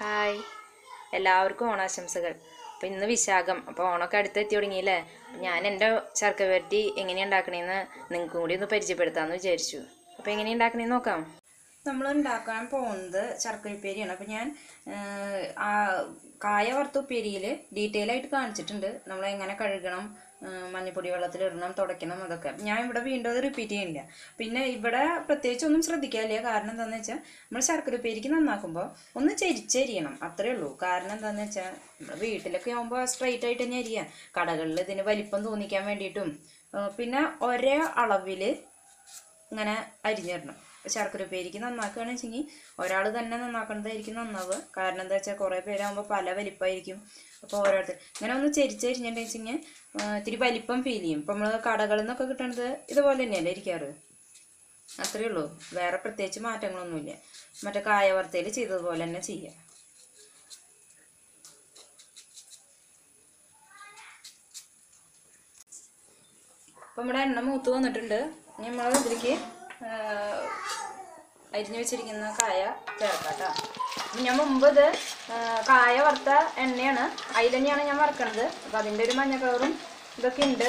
hi എല്ലാവർക്കും ഓണാശംസകൾ അപ്പോൾ ഇന്ന് വിശാഖം അപ്പോൾ ഓണമൊക്കെ അടുത്തെത്തി തുടങ്ങിയില്ലേ അപ്പോൾ ഞാൻ എൻ്റെ ശർക്കര വരട്ടി എങ്ങനെയാണ് ഉണ്ടാക്കണേന്ന് നിങ്ങൾക്കും കൂടി ഒന്ന് പരിചയപ്പെടുത്താമെന്ന് വിചാരിച്ചു അപ്പോൾ എങ്ങനെയാണ് ഉണ്ടാക്കണേന്ന് നോക്കാം നമ്മൾ ഉണ്ടാക്കാൻ പോകുന്നത് ശർക്കര ഉപ്പേരിയാണ് അപ്പോൾ ഞാൻ ഏഹ്, ആ കായ വറുത്ത ഉപ്പേരിയിൽ ഡീറ്റെയിൽ ആയിട്ട് കാണിച്ചിട്ടുണ്ട് നമ്മൾ എങ്ങനെ കഴുകണം ഏഹ്, മഞ്ഞപ്പൊടി വെള്ളത്തിലിടണം തുടയ്ക്കണം അതൊക്കെ ഞാൻ ഇവിടെ വീണ്ടും അത് റിപ്പീറ്റ് ചെയ്യുന്നില്ല പിന്നെ ഇവിടെ പ്രത്യേകിച്ച് ഒന്നും ശ്രദ്ധിക്കാനില്ല കാരണം എന്താണെന്ന് വെച്ചാൽ നമ്മൾ ശർക്കര ഉപ്പേരിക്ക് നന്നാക്കുമ്പോൾ ഒന്ന് ചെരിച്ചരിയണം അത്രേ ഉള്ളൂ കാരണം എന്താണെന്ന് വെച്ചാൽ നമ്മൾ വീട്ടിലൊക്കെ ആകുമ്പോൾ സ്ട്രൈറ്റ് ആയിട്ട് തന്നെ അരിയുക കടകളിൽ ഇതിന് വലിപ്പം തോന്നിക്കാൻ വേണ്ടിയിട്ടും ഏഹ്, പിന്നെ ഒരേ അളവിൽ ഇങ്ങനെ അരിഞ്ഞിടണം ശർക്കര ഉപ്പേരിക്ക് നന്നാക്കുകയാണെന്ന് വെച്ചെങ്കിൽ ഒരാൾ തന്നെ നന്നാക്കണതായിരിക്കും നന്നാവുക കാരണം എന്താ വെച്ചാൽ കുറേ പേരാകുമ്പോൾ പല വലിപ്പമായിരിക്കും അപ്പോൾ ഓരോരുത്തർ ഇങ്ങനെ ഒന്ന് ചെരിച്ചരിഞ്ഞിട്ടുണ്ടെന്ന് വെച്ചെങ്കിൽ ഇത്തിരി വലിപ്പം ഫീൽ ചെയ്യും ഇപ്പം നമ്മൾ കടകളിൽ നിന്നൊക്കെ കിട്ടണത് ഇതുപോലെ തന്നെയല്ലേ ഇരിക്കാറ് അത്രയേ ഉള്ളൂ വേറെ പ്രത്യേകിച്ച് മാറ്റങ്ങളൊന്നുമില്ല മറ്റേ കായ വറുത്തയിൽ ചെയ്തതുപോലെ തന്നെ ചെയ്യാം അപ്പം നമ്മുടെ എണ്ണ മൂത്ത് വന്നിട്ടുണ്ട് ഇനി നമ്മൾ ഇതിലേക്ക് അരിഞ്ഞു വെച്ചിരിക്കുന്ന കായ ചേർക്കാം കേട്ടോ അപ്പം ഞാൻ മുമ്പ് ഇത് ആ, കായ വറുത്ത എണ്ണയാണ് അതിൽ തന്നെയാണ് ഞാൻ വറുക്കണത് അപ്പം അതിൻ്റെ ഒരു മഞ്ഞ കളറും ഇതൊക്കെ ഉണ്ട്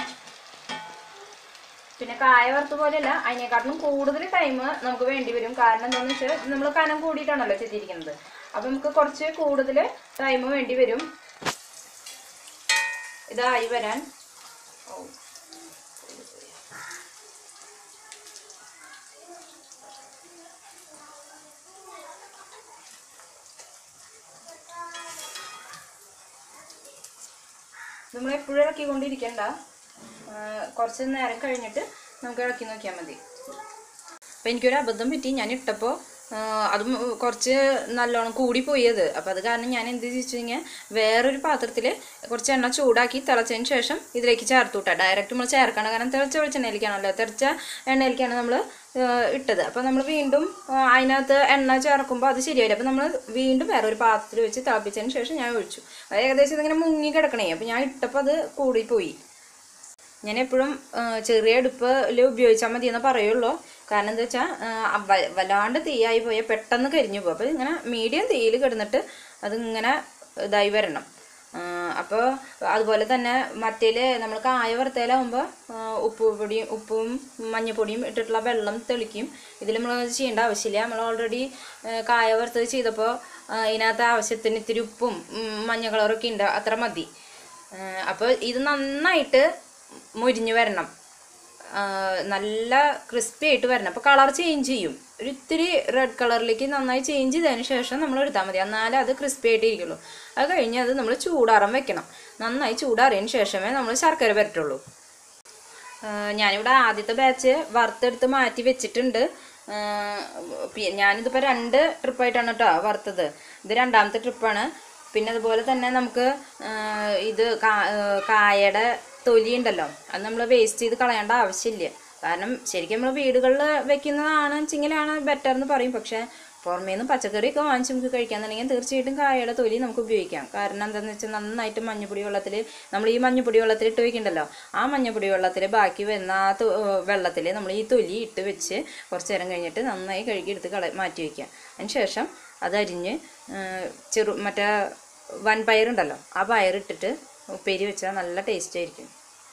പിന്നെ കായ വറുത്ത പോലെയല്ല അതിനെക്കാട്ടിലും കൂടുതൽ ടൈം നമുക്ക് വേണ്ടി വരും കാരണം എന്താണെന്ന് വെച്ചാൽ നമ്മൾ കനം കൂടിയിട്ടാണല്ലോ ചെയ്തിരിക്കുന്നത് അപ്പം നമുക്ക് കുറച്ച് കൂടുതൽ ടൈം വേണ്ടി വരും ഇതായി വരാൻ ഓ നമ്മൾ എപ്പോഴും ഇളക്കിക്കൊണ്ടിരിക്കണ്ട ആ, കുറച്ച് നേരം കഴിഞ്ഞിട്ട് നമുക്ക് ഇളക്കി നോക്കിയാൽ മതി അപ്പം എനിക്കൊരു അബദ്ധം പറ്റി ഞാൻ ഇട്ടപ്പോൾ അതും കുറച്ച് നല്ലോണം കൂടിപ്പോയി അത് അപ്പോൾ അത് കാരണം ഞാൻ എന്ത് ചെയ്തു കഴിഞ്ഞാൽ വേറൊരു പാത്രത്തിൽ കുറച്ച് എണ്ണ ചൂടാക്കി തിളച്ചതിന് ശേഷം ഇതിലേക്ക് ചേർത്ത് വിട്ടാൽ ഡയറക്റ്റ് നമ്മൾ ചേർക്കണം കാരണം തിളച്ച വെളിച്ചെണ്ണയിലേക്കാണല്ലോ തിളച്ച എണ്ണയിലേക്കാണ് നമ്മൾ ഇട്ടത് അപ്പോൾ നമ്മൾ വീണ്ടും ആ, അതിനകത്ത് എണ്ണ ചേർക്കുമ്പോൾ അത് ശരിയായില്ല അപ്പോൾ നമ്മൾ വീണ്ടും വേറെ ഒരു പാത്രത്തിൽ വെച്ച് തിളപ്പിച്ചതിന് ശേഷം ഞാൻ ഒഴിച്ചു അത് ഏകദേശം ഇതിങ്ങനെ മുങ്ങി കിടക്കണേ അപ്പോൾ ഞാൻ ഇട്ടപ്പോൾ അത് കൂടിപ്പോയി ഞാൻ എപ്പോഴും ചെറിയ അടുപ്പിൽ ഉപയോഗിച്ചാൽ മതി എന്ന് പറയുള്ളൂ കാരണം എന്താ വെച്ചാൽ വല്ലാണ്ട് തീയായി പോയാൽ പെട്ടെന്ന് കരിഞ്ഞു പോകും അപ്പോൾ ഇങ്ങനെ മീഡിയം തീയിൽ കിടന്നിട്ട് അതിങ്ങനെ ഇതായി വരണം അപ്പോൾ അതുപോലെ തന്നെ മറ്റേല് നമ്മൾ കായ വറുത്തേലാകുമ്പോൾ ഉപ്പ് പൊടിയും ഉപ്പും മഞ്ഞപ്പൊടിയും ഇട്ടിട്ടുള്ള വെള്ളം തെളിക്കും ഇതിൽ നമ്മൾ ചെയ്യേണ്ട ആവശ്യമില്ല നമ്മൾ ഓൾറെഡി കായ വറുത്തത് ചെയ്തപ്പോൾ ഇതിനകത്ത് ആവശ്യത്തിന് ഇത്തിരി ഉപ്പും ഉം, മഞ്ഞ കളറൊക്കെ ഉണ്ട് അത്ര മതി അപ്പോൾ ഇത് നന്നായിട്ട് മുരിഞ്ഞു വരണം ആ, നല്ല ക്രിസ്പി ആയിട്ട് വരണം അപ്പോൾ കളർ ചേഞ്ച് ചെയ്യും ഒരു ഇത്തിരി റെഡ് കളറിലേക്ക് നന്നായി ചേഞ്ച് ചെയ്തതിന് ശേഷം നമ്മൾ എടുത്താൽ മതി എന്നാലേ അത് ക്രിസ്പി ആയിട്ട് ഇരിക്കുള്ളൂ അത് കഴിഞ്ഞ് അത് നമ്മൾ ചൂടാറാൻ വെക്കണം നന്നായി ചൂടാറിയതിന് ശേഷമേ നമ്മൾ ശർക്കര പരട്ടുള്ളൂ ആ, ഞാനിവിടെ ആദ്യത്തെ ബാച്ച് വറുത്തെടുത്ത് മാറ്റി വെച്ചിട്ടുണ്ട് ആ, പി- ഞാനിതിപ്പോൾ രണ്ട് ട്രിപ്പായിട്ടാണ് കേട്ടോ വറുത്തത് ഇത് രണ്ടാമത്തെ ട്രിപ്പാണ് പിന്നെ അതുപോലെ തന്നെ നമുക്ക് ആ, ഇത് കാ- ആ, കായയുടെ തൊലി ഉണ്ടല്ലോ അത് നമ്മൾ വേസ്റ്റ് ചെയ്ത് കളയേണ്ട ആവശ്യമില്ല കാരണം ശരിക്കും നമ്മൾ വീടുകളിൽ വെക്കുന്നതാണ് വെച്ചെങ്കിലാണ് ബെറ്റർ എന്ന് പറയും പക്ഷേ പുറമേ നിന്ന് പച്ചക്കറിയൊക്കെ വാങ്ങിച്ച് നമുക്ക് കഴിക്കാന്നുണ്ടെങ്കിൽ തീർച്ചയായിട്ടും കായയുടെ തൊലി നമുക്ക് ഉപയോഗിക്കാം കാരണം എന്താണെന്ന് വെച്ചാൽ നന്നായിട്ട് മഞ്ഞപ്പൊടി വെള്ളത്തിൽ നമ്മൾ ഈ മഞ്ഞപ്പൊടി വെള്ളത്തിൽ ഇട്ട് വെക്കണ്ടല്ലോ ആ മഞ്ഞപ്പൊടി വെള്ളത്തിൽ ബാക്കി വരുന്ന ആ വെള്ളത്തിൽ നമ്മൾ ഈ തൊലി ഇട്ട് വെച്ച് കുറച്ച് നേരം കഴിഞ്ഞിട്ട് നന്നായി കഴുകി എടുത്ത് കള മാറ്റി വയ്ക്കുക അതിന് ശേഷം അതരിഞ്ഞ് ആ, ചെറു മറ്റേ വൻ പയറുണ്ടല്ലോ ആ പയറിട്ടിട്ട് ഉപ്പേരി വെച്ചാൽ നല്ല ടേസ്റ്റ് ആയിരിക്കും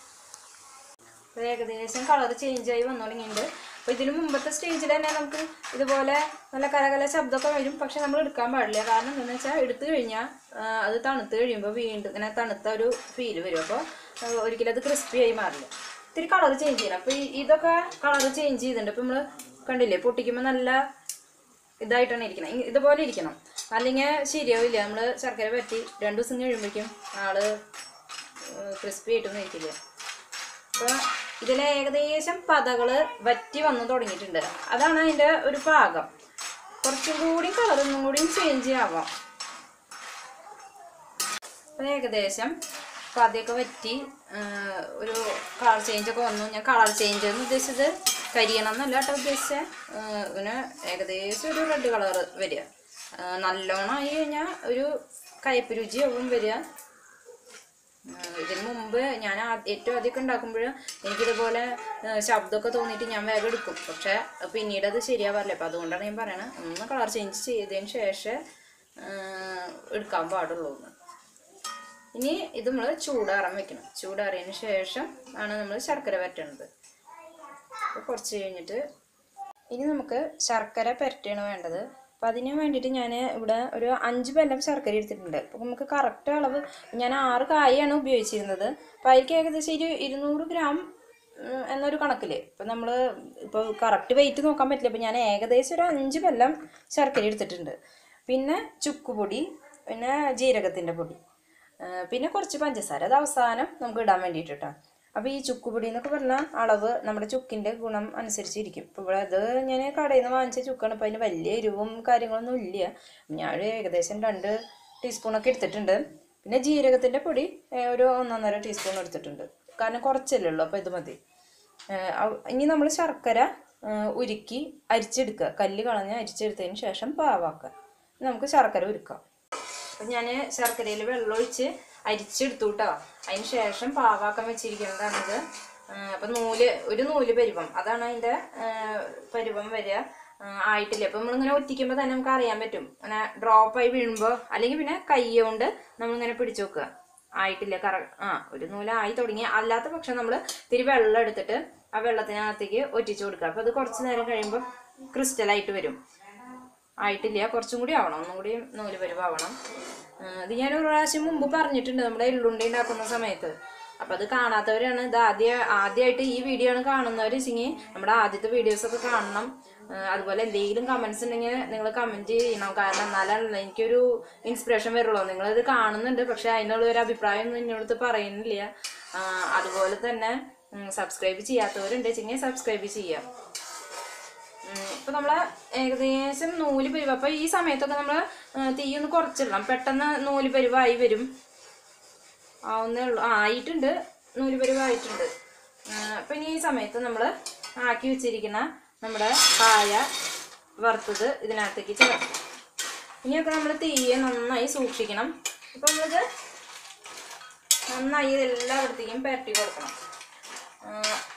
അപ്പോൾ ഏകദേശം കളർ ചേഞ്ച് ആയി വന്നു തുടങ്ങിയിട്ടുണ്ട് അപ്പോൾ ഇതിന് മുമ്പത്തെ സ്റ്റേജിൽ തന്നെ നമുക്ക് ഇതുപോലെ നല്ല കലകല ശബ്ദമൊക്കെ വരും പക്ഷെ നമ്മൾ എടുക്കാൻ പാടില്ല കാരണം എന്താണെന്ന് വെച്ചാൽ എടുത്തു കഴിഞ്ഞാൽ അത് തണുത്ത് കഴിയുമ്പോൾ വീണ്ടും ഇങ്ങനെ തണുത്ത ഒരു ഫീൽ വരും അപ്പോൾ ഒരിക്കലും അത് ക്രിസ്പി ആയി മാറില്ല ഇത്തിരി കളർ ചേഞ്ച് ചെയ്യണം അപ്പോൾ ഇതൊക്കെ കളർ ചേഞ്ച് ചെയ്തിട്ടുണ്ട് അപ്പോൾ നമ്മൾ കണ്ടില്ലേ പൊട്ടിക്കുമ്പോൾ നല്ല ഇതായിട്ടാണ് ഇരിക്കണം ഇ- ഇതുപോലെ ഇരിക്കണം അല്ലെങ്കിൽ ശരിയാവില്ല നമ്മൾ ശർക്കര പറ്റി രണ്ട് ദിവസം കഴിയുമ്പോഴേക്കും ആള് ക്രിസ്പി ആയിട്ടൊന്നും ഇരിക്കില്ല അപ്പോൾ ഇതിൽ ഏകദേശം പതകള് വറ്റി വന്നു തുടങ്ങിയിട്ടുണ്ട് അതാണ് അതിൻ്റെ ഒരു പാകം കുറച്ചും കൂടി കളറൊന്നും കൂടിയും ചേഞ്ച് ആവാം അപ്പോൾ ഏകദേശം പതയൊക്കെ വറ്റി ആ, ഒരു കളർ ചേഞ്ച് ഒക്കെ വന്നു ഞാൻ കളർ ചേഞ്ച് എന്ന് ഉദ്ദേശിച്ചത് കരിയണം എന്നല്ല കേട്ടോ ഉദ്ദേശിച്ചത് ആ, പിന്നെ ഏകദേശം ഒരു റെഡ് കളർ വരിക ആ, നല്ലോണം ആയി കഴിഞ്ഞാൽ ഒരു കയ്പ്പ് രുചിയാവും വരിക ആ, ഇതിന് മുമ്പ് ഞാൻ ആ- ഏറ്റവും ആദ്യമൊക്കെ ഉണ്ടാക്കുമ്പോൾ എനിക്കിതുപോലെ ആ, ശബ്ദമൊക്കെ തോന്നിയിട്ട് ഞാൻ വേഗം എടുക്കും പക്ഷെ പിന്നീട് അത് ശരിയാവാറില്ല അപ്പം അതുകൊണ്ടാണ് ഞാൻ പറയണത് ഒന്ന് കളർ ചേഞ്ച് ചെയ്തതിന് ശേഷം ആ, എടുക്കാൻ പാടുള്ളൂ എന്ന് ഇനി ഇത് നമ്മൾ ചൂടാറാൻ വെക്കണം ചൂടാറിയതിന് ശേഷം ആണ് നമ്മൾ ശർക്കര പറ്റണത് അപ്പോൾ കുറച്ച് കഴിഞ്ഞിട്ട് ഇനി നമുക്ക് ശർക്കര പുരട്ടിയാണ് വേണ്ടത് അപ്പം അതിന് വേണ്ടിയിട്ട് ഞാൻ ഇവിടെ ഒരു അഞ്ച് ബെല്ലം ശർക്കര എടുത്തിട്ടുണ്ട് അപ്പം നമുക്ക് കറക്റ്റ് അളവ് ഞാൻ ആറ് കായാണ് ഉപയോഗിച്ചിരുന്നത് അപ്പം അതിലേക്ക് ഏകദേശം ഒരു ഇരുന്നൂറ് ഗ്രാം ഉം, എന്നൊരു കണക്കിൽ ഇപ്പം നമ്മൾ ഇപ്പോൾ കറക്റ്റ് വെയിറ്റ് നോക്കാൻ പറ്റില്ല അപ്പം ഞാൻ ഏകദേശം ഒരു അഞ്ച് ബെല്ലം ശർക്കര എടുത്തിട്ടുണ്ട് പിന്നെ ചുക്കുപൊടി പിന്നെ ജീരകത്തിൻ്റെ പൊടി ആ, പിന്നെ കുറച്ച് പഞ്ചസാര അത് അവസാനം നമുക്ക് ഇടാൻ വേണ്ടിയിട്ട് കേട്ടോ അപ്പോൾ ഈ ചുക്കുപൊടി എന്നൊക്കെ പറഞ്ഞാൽ അളവ് നമ്മുടെ ചുക്കിൻ്റെ ഗുണം അനുസരിച്ചിരിക്കും ഇപ്പോൾ ഇവിടെ അത് ഞാൻ കടയിൽ നിന്ന് വാങ്ങിച്ച ചുക്കാണ് അപ്പോൾ അതിന് വലിയ എരിവും കാര്യങ്ങളൊന്നും ഇല്ല ഞാൻ ഒരു ഏകദേശം രണ്ട് ടീസ്പൂണൊക്കെ എടുത്തിട്ടുണ്ട് പിന്നെ ജീരകത്തിൻ്റെ പൊടി ഏ, ഒരു ഒന്നൊന്നര ടീസ്പൂൺ എടുത്തിട്ടുണ്ട് കാരണം കുറച്ചല്ലേ ഉള്ളൂ അപ്പോൾ ഇത് മതി ഏ, അവ- ഇനി നമ്മൾ ശർക്കര ഏ, ഉരുക്കി അരിച്ചെടുക്കുക കല്ല് കളഞ്ഞ് അരിച്ചെടുത്തതിന് ശേഷം പാവാക്കുക നമുക്ക് ശർക്കര ഉരുക്കാം അപ്പം ഞാൻ ശർക്കരയിൽ വെള്ളമൊഴിച്ച് അരിച്ചെടുത്തു കേട്ടോ അതിന് ശേഷം പാവാക്കാൻ വെച്ചിരിക്കുന്നതാണിത് അപ്പം നൂല് ഒരു നൂല് പരുവം അതാണ് അതിൻ്റെ പരുവം വരിക ആ, ആയിട്ടില്ല അപ്പം നമ്മളിങ്ങനെ ഒറ്റിക്കുമ്പോൾ തന്നെ നമുക്ക് അറിയാൻ പറ്റും അങ്ങനെ ഡ്രോപ്പായി വീഴുമ്പോൾ അല്ലെങ്കിൽ പിന്നെ കൈ കൊണ്ട് നമ്മളിങ്ങനെ പിടിച്ചു വെക്കുക ആയിട്ടില്ല കറ ആ ഒരു നൂലായി തുടങ്ങി അല്ലാത്ത പക്ഷം നമ്മൾ ഇത്തിരി വെള്ളം എടുത്തിട്ട് ആ വെള്ളത്തിനകത്തേക്ക് ഒറ്റിച്ചു കൊടുക്കുക അപ്പോൾ അത് കുറച്ച് നേരം കഴിയുമ്പോൾ ക്രിസ്റ്റലായിട്ട് വരും ആയിട്ടില്ല കുറച്ചും കൂടി ആവണം ഒന്നും കൂടി നൂല് പരുവാവണം ആ, ഇത് ഞാൻ ഒരു പ്രാവശ്യം മുമ്പ് പറഞ്ഞിട്ടുണ്ട് നമ്മുടെ എള്ളുണ്ടി ഉണ്ടാക്കുന്ന സമയത്ത് അപ്പം അത് കാണാത്തവരാണ് ഇത് ആദ്യ ആദ്യമായിട്ട് ഈ വീഡിയോ ആണ് കാണുന്നവർ വെച്ചെങ്കിൽ നമ്മുടെ ആദ്യത്തെ വീഡിയോസൊക്കെ കാണണം ആ, അതുപോലെ എന്തെങ്കിലും കമൻസ് ഉണ്ടെങ്കിൽ നിങ്ങൾ കമൻറ്റ് ചെയ്യണം കാരണം എന്നാലല്ല എനിക്കൊരു ഇൻസ്പിറേഷൻ വരുള്ളൂ നിങ്ങളിത് കാണുന്നുണ്ട് പക്ഷെ അതിനുള്ള ഒരു അഭിപ്രായം ഒന്നും എന്നോടത്ത് പറയുന്നില്ല ആ, അതുപോലെ തന്നെ സബ്സ്ക്രൈബ് ചെയ്യാത്തവരുണ്ട് വെച്ചെങ്കിൽ സബ്സ്ക്രൈബ് ചെയ്യാം ഉം, ഇപ്പൊ നമ്മള് ഏകദേശം നൂല് പരുവ് അപ്പൊ ഈ സമയത്തൊക്കെ നമ്മള് ആ, തീ ഒന്ന് കുറച്ചിടണം പെട്ടെന്ന് നൂല് പരുവായി വരും ആവുന്നേ ഉള്ളൂ ആ, ആയിട്ടുണ്ട് നൂല് പരുവായിട്ടുണ്ട് ആ, അപ്പൊ ഇനി ഈ സമയത്ത് നമ്മള് ആക്കി വെച്ചിരിക്കുന്ന നമ്മുടെ കായ വറുത്തത് ഇതിനകത്തേക്ക് ചേർക്കും ഇനിയൊക്കെ നമ്മൾ തീയെ നന്നായി സൂക്ഷിക്കണം ഇപ്പൊ നമ്മളിത് നന്നായി ഇതെല്ലായിടത്തേക്കും പുരട്ടി കൊടുക്കണം ആ,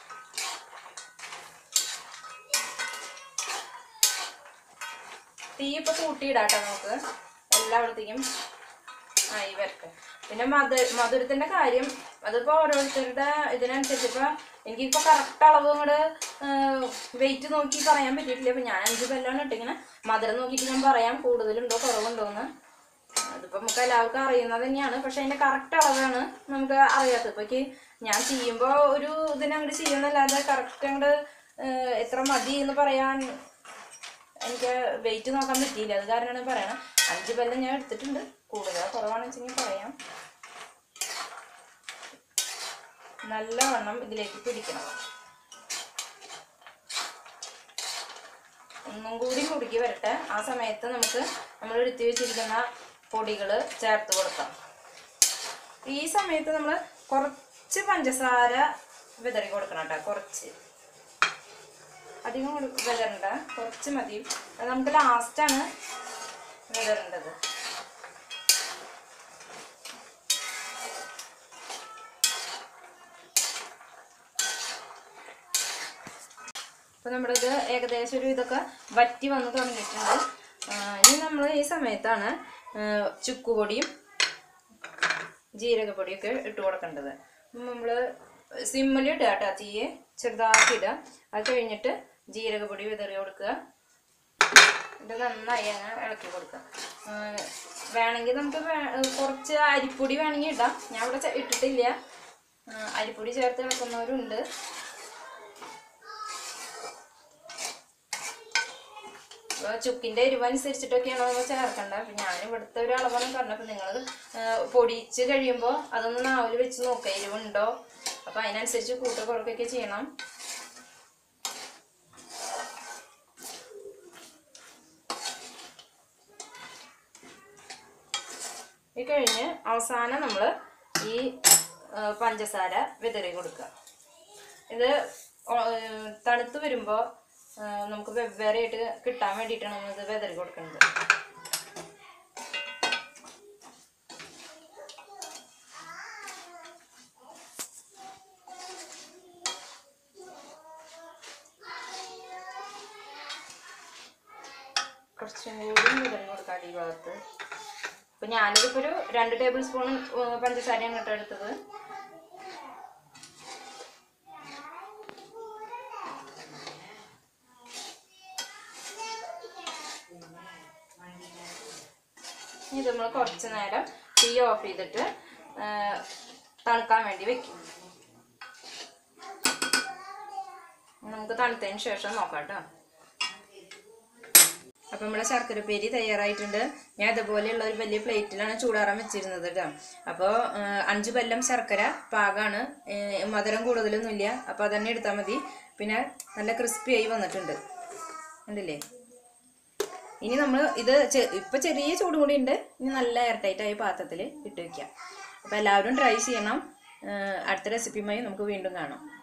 തീ ഇപ്പൊ കൂട്ടിയിടാട്ടോ നമുക്ക് എല്ലായിടത്തേക്കും ആയി വരട്ടെ പിന്നെ മധു മധുരത്തിന്റെ കാര്യം അതിപ്പോ ഓരോരുത്തരുടെ ഇതിനനുസരിച്ച് ഇപ്പൊ എനിക്കിപ്പോ കറക്റ്റ് അളവ് ഇങ്ങോട്ട് വെയിറ്റ് നോക്കി പറയാൻ പറ്റിയിട്ടില്ല അപ്പൊ ഞാൻ അഞ്ച് ബെല്ലാണ് ഇട്ടിങ്ങനെ മധുരം നോക്കിയിട്ട് ഞാൻ പറയാം കൂടുതലുണ്ടോ കുറവുണ്ടോ എന്ന് അതിപ്പോ നമുക്ക് എല്ലാവർക്കും അറിയുന്നത് തന്നെയാണ് പക്ഷെ അതിന്റെ കറക്റ്റ് അളവാണ് നമുക്ക് അറിയാത്തത് ഇപ്പൊ എനിക്ക് ഞാൻ ചെയ്യുമ്പോ ഒരു ഇതിനെ അങ്ങോട്ട് ചെയ്യുന്നല്ലാതെ കറക്റ്റ് അങ്ങോട്ട് എത്ര മതി എന്ന് പറയാൻ എനിക്ക് വെയിറ്റ് നോക്കാൻ പറ്റിയില്ല അത് കാരണമാണ് പറയണം അഞ്ച് ബെല്ലം ഞാൻ എടുത്തിട്ടുണ്ട് കൂടുതൽ കുറവാണെന്ന് വെച്ചെങ്കിൽ പറയാം നല്ലവണ്ണം ഇതിലേക്ക് പിടിക്കണം ഒന്നും കൂടി കുടുക്കി വരട്ടെ ആ സമയത്ത് നമുക്ക് നമ്മൾ എടുത്തു വെച്ചിരിക്കുന്ന പൊടികൾ ചേർത്ത് കൊടുക്കാം ഈ സമയത്ത് നമ്മൾ കുറച്ച് പഞ്ചസാര വിതറി കൊടുക്കണം കേട്ടോ കുറച്ച് അധികം കൊടു- വിതറണ്ട കുറച്ച് മതി അത് നമുക്ക് ലാസ്റ്റാണ് വിതറേണ്ടത് അപ്പോൾ നമ്മുടെ ഇത് ഏകദേശം ഒരു ഇതൊക്കെ വറ്റി വന്ന് തുടങ്ങിയിട്ടുണ്ട് ആ, ഇനി നമ്മൾ ഈ സമയത്താണ് ആ, ചുക്കുപൊടിയും ജീരകപ്പൊടിയൊക്കെ ഇട്ട് കൊടുക്കേണ്ടത് നമ്മൾ സിമ്മിൽ ഇടുക കേട്ടോ തീയെ ചെറുതാക്കി ഇടുക അത് കഴിഞ്ഞിട്ട് ജീരകപ്പൊടി വിതറി കൊടുക്കുക ഇത് നന്നായി അങ്ങ് ഇളക്കി കൊടുക്കുക ആ, വേണമെങ്കിൽ നമുക്ക് വേ- കുറച്ച് അരിപ്പൊടി വേണമെങ്കിൽ ഇടാം ഞാൻ ഇവിടെ ചെ- ഇട്ടിട്ടില്ല ആ, അരിപ്പൊടി ചേർത്ത് ഇളക്കുന്നവരുണ്ട് ഇപ്പൊ ചുക്കിന്റെ എരിവ് അനുസരിച്ചിട്ടൊക്കെയാണ് നമ്മൾ ചേർക്കേണ്ടത് അപ്പൊ ഞാൻ ഇവിടുത്തെ ഒരു അളവാണ് പറഞ്ഞത് അപ്പൊ നിങ്ങൾ പൊടിച്ച് കഴിയുമ്പോൾ അതൊന്ന് നാവില് വെച്ച് നോക്കുക എരിവുണ്ടോ അപ്പൊ അതിനനുസരിച്ച് കൂട്ട കുറക്കൊക്കെ ചെയ്യണം ഇത് കഴിഞ്ഞ് അവസാനം നമ്മൾ ഈ ആ, പഞ്ചസാര വിതറി കൊടുക്കുക ഇത് ഒ- ഏർ തണുത്ത് വരുമ്പോൾ നമുക്ക് വെവ്വേറെ ആയിട്ട് കിട്ടാൻ വേണ്ടിയിട്ടാണ് നമ്മൾ ഇത് വിതറി കൊടുക്കുന്നത് കുറച്ചും കൂടി വിതറി കൊടുക്കാം ഈ ഭാഗത്ത് അപ്പം ഞാനിതിപ്പോൾ ഒരു രണ്ട് ടേബിൾ സ്പൂൺ പഞ്ചസാരയാണ് കേട്ടോ എടുത്തത് ഇത് നമ്മൾ കുറച്ച് നേരം തീ ഓഫ് ചെയ്തിട്ട് ആ, തണുക്കാൻ വേണ്ടി വെക്കും നമുക്ക് തണുത്തതിന് ശേഷം നോക്കാം കേട്ടോ അപ്പം നമ്മുടെ ശർക്കര പേരി തയ്യാറായിട്ടുണ്ട് ഞാൻ ഇതുപോലെയുള്ള ഒരു വലിയ പ്ലേറ്റിലാണ് ചൂടാറാൻ വെച്ചിരുന്നത് കേട്ടോ അപ്പോൾ അഞ്ച് കൊല്ലം ശർക്കര പാകാണ് ഏ, മധുരം കൂടുതലൊന്നുമില്ല അപ്പോൾ അതന്നെ എടുത്താൽ മതി പിന്നെ നല്ല ക്രിസ്പി ആയി വന്നിട്ടുണ്ട് ഉണ്ടല്ലേ ഇനി നമ്മൾ ഇത് ചെ- ഇപ്പൊ ചെറിയ ചൂട് കൂടി ഉണ്ട് ഇനി നല്ല എയർ ടൈറ്റ് ആയ പാത്രത്തിൽ ഇട്ട് വെക്കാം അപ്പോൾ എല്ലാവരും ട്രൈ ചെയ്യണം ഏഹ് അടുത്ത റെസിപ്പിയുമായി നമുക്ക് വീണ്ടും കാണാം